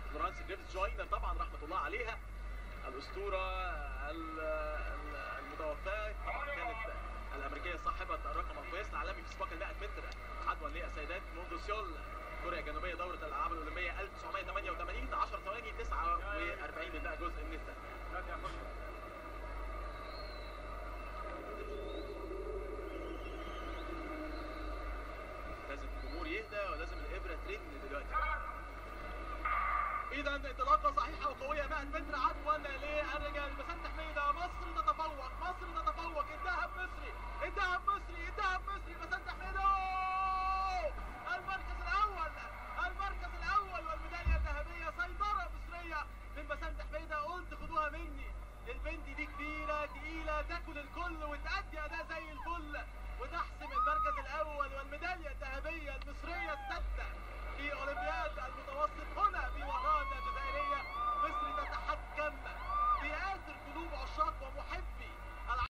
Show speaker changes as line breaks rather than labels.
فلورانس جريفز جوينر طبعا رحمه الله عليها الاسطوره ال- ال- المتوفاه طبعا كانت الامريكيه صاحبه الرقم القياسي العالمي في سباق ال 100 متر عدوا للسيدات منذ سيول كوريا الجنوبيه دوره الالعاب الاولمبيه 1988 10 ثواني 49 ده جزء من الثانيه لازم الجمهور يهدى ولازم الابره ترن دلوقتي اذا انطلاقه صحيحه وقويه 100 متر عدوا للرجال بسنت حميده مصر تتفوق مصر تتفوق الذهب مصري الذهب مصري الذهب مصري بسنت حميده